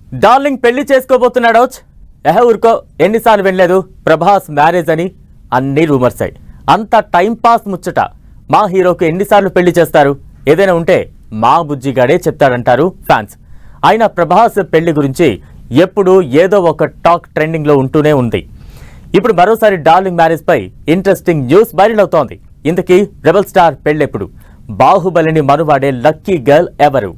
darling పెళ్లి చేసుకోబోతున్నాడో ఎహ ఊరుకో ఎన్నిసార్లు వినలేదు ప్రభాస్ మ్యారేజ్ అని అన్ని రూమర్స్ అయ్యి అంత టైం పాస్ ముచ్చట మా హీరోకు ఎన్నిసార్లు పెళ్లి చేస్తారు ఏదైనా ఉంటే మా బుజ్జిగాడే చెప్తాడంటారు ఫ్యాన్స్ అయినా ప్రభాస్ పెళ్లి గురించి ఎప్పుడు ఏదో ఒక టాక్ ట్రెండింగ్ లో ఉంటూనే ఉంది ఇప్పుడు మరోసారి డార్లింగ్ మ్యారేజ్ పై ఇంట్రెస్టింగ్ న్యూస్ వైరల్ అవుతోంది ఇంతకీ రెబల్ స్టార్ పెళ్ళెప్పుడు బాహుబలిని మనువాడే లక్కీ గర్ల్ ఎవరు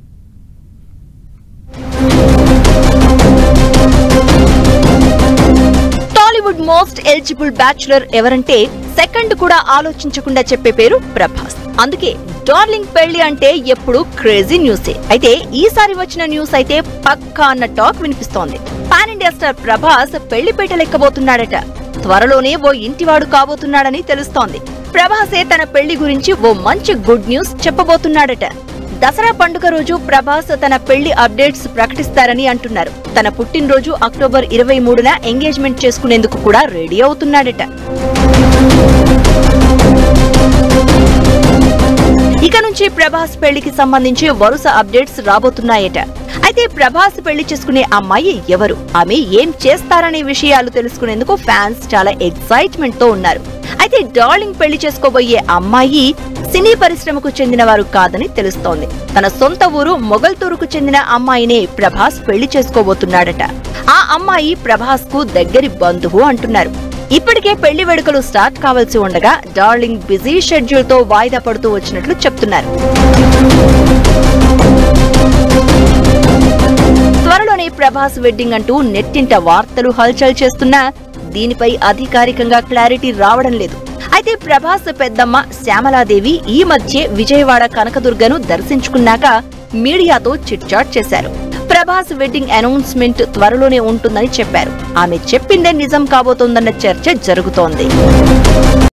టాలీవుడ్ మోస్ట్ ఎలిజిబుల్ బ్యాచులర్ ఎవరంటే సెకండ్ కూడా ఆలోచించకుండా చెప్పే పేరు ప్రభాస్ అందుకే డార్లింగ్ పెళ్లి అంటే ఎప్పుడు క్రేజీ న్యూసే అయితే ఈసారి వచ్చిన న్యూస్ అయితే పక్కా అన్న టాక్ వినిపిస్తోంది పాన్ ఇండియా స్టార్ ప్రభాస్ పెళ్లి లెక్కబోతున్నాడట త్వరలోనే ఓ ఇంటివాడు కాబోతున్నాడని తెలుస్తోంది ప్రభాసే తన పెళ్లి గురించి ఓ మంచి గుడ్ న్యూస్ చెప్పబోతున్నాడట దసరా పండుగ రోజు ప్రభాస్ తన పెళ్లి అప్డేట్స్ ప్రకటిస్తారని అంటున్నారు తన పుట్టినరోజు అక్టోబర్ ఇరవై మూడున ఎంగేజ్మెంట్ చేసుకునేందుకు కూడా రెడీ అవుతున్నాడట ఇక నుంచి ప్రభాస్ పెళ్లికి సంబంధించి వరుస అప్డేట్స్ రాబోతున్నాయట అయితే ప్రభాస్ పెళ్లి చేసుకునే అమ్మాయి ఎవరు ఆమె ఏం చేస్తారనే విషయాలు తెలుసుకునేందుకు ఫ్యాన్స్ చాలా ఎక్సైట్మెంట్ తో ఉన్నారు అయితే డార్లింగ్ పెళ్లి చేసుకోబోయే అమ్మాయి సినీ పరిశ్రమకు చెందిన వారు కాదని తెలుస్తోంది తన సొంత ఊరు మొగల్తూరుకు చెందిన అమ్మాయినే ప్రభాస్ పెళ్లి చేసుకోబోతున్నాడట ఆ అమ్మాయి ప్రభాస్ కు దగ్గరి బంధువు అంటున్నారు ఇప్పటికే పెళ్లి వేడుకలు స్టార్ట్ కావాల్సి ఉండగా డార్లింగ్ బిజీ షెడ్యూల్ తో వాయిదా పడుతూ వచ్చినట్లు చెప్తున్నారు త్వరలోనే ప్రభాస్ వెడ్డింగ్ అంటూ నెట్టింట వార్తలు హల్చల్ చేస్తున్నా దీనిపై అధికారికంగా క్లారిటీ రావడం లేదు అయితే ప్రభాస్ పెద్దమ్మ శ్యామలాదేవి ఈ మధ్య విజయవాడ కనకదుర్గను దర్శించుకున్నాక మీడియాతో చిట్చాట్ చేశారు ప్రభాస్ వెడ్డింగ్ అనౌన్స్మెంట్ త్వరలోనే ఉంటుందని చెప్పారు ఆమె చెప్పిందే నిజం కాబోతోందన్న చర్చ జరుగుతోంది